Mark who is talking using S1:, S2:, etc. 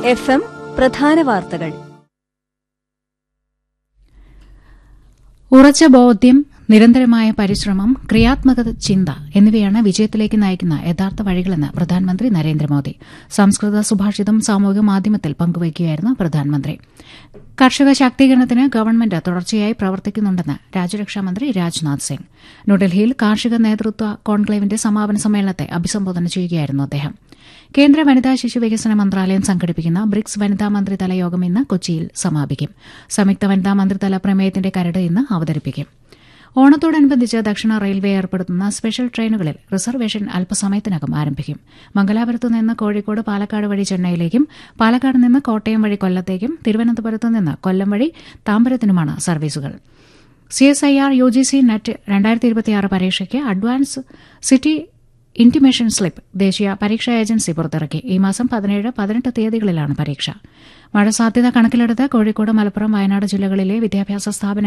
S1: F M പ്രധാന വാർത്തകൾ
S2: ഉറച്ച ബോധ്യം നിരന്തരമായ പരിശ്രമം ക്രിയാത്മക ചിന്ത എന്നിവയാണ് വിജയത്തിലേക്ക് നയിക്കുന്ന യഥാർത്ഥ വഴികളെന്ന് പ്രധാനമന്ത്രി നരേന്ദ്രമോദി സംസ്കൃത സുഭാഷിതം സാമൂഹിക മാധ്യമത്തിൽ പങ്കുവയ്ക്കുകയായിരുന്നു പ്രധാനമന്ത്രി കർഷക ശാക്തീകരണത്തിന് ഗവൺമെന്റ് തുടർച്ചയായി പ്രവർത്തിക്കുന്നുണ്ടെന്ന് രാജ്യരക്ഷാമന്ത്രി രാജ്നാഥ് സിംഗ് ന്യൂഡൽഹിയിൽ കാർഷിക നേതൃത്വ കോൺക്ലേവിന്റെ സമാപന സമ്മേളനത്തെ അഭിസംബോധന ചെയ്യുകയായിരുന്നു അദ്ദേഹം കേന്ദ്ര വനിതാ ശിശു വികസന മന്ത്രാലയം സംഘടിപ്പിക്കുന്ന ബ്രിക്സ് വനിതാ മന്ത്രിതല യോഗം ഇന്ന് കൊച്ചിയിൽ സമാപിക്കും സംയുക്ത വനിതാ മന്ത്രിതല പ്രമേയത്തിന്റെ കരട് ഇന്ന് അവതരിപ്പിക്കും ഓണത്തോടനുബന്ധിച്ച് ദക്ഷിണ റെയിൽവേ ഏർപ്പെടുത്തുന്ന സ്പെഷ്യൽ ട്രെയിനുകളിൽ റിസർവേഷൻ അല്പസമയത്തിനകം ആരംഭിക്കും മംഗലാപുരത്ത് നിന്ന് കോഴിക്കോട് പാലക്കാട് വഴി ചെന്നൈയിലേക്കും പാലക്കാട് നിന്ന് കോട്ടയം വഴി കൊല്ലത്തേക്കും തിരുവനന്തപുരത്ത് നിന്ന് കൊല്ലം വഴി താമ്പരത്തിനുമാണ് സർവീസുകൾ C S I R U G C NET രണ്ടായിരത്തി ഇരുപത്തിയാറ് പരീക്ഷയ്ക്ക് അഡ്വാൻസ് സിറ്റി ഇന്റിമേഷൻ സ്ലിപ്പ് ദേശീയ പരീക്ഷാ ഏജൻസി പുറത്തിറക്കി ഈ മാസം പതിനേഴ് പതിനെട്ട് തീയതികളിലാണ് പരീക്ഷ മഴ സാധ്യത കണക്കിലെടുത്ത് കോഴിക്കോട് മലപ്പുറം വയനാട് ജില്ലകളിലെ വിദ്യാഭ്യാസ സ്ഥാപനങ്ങൾ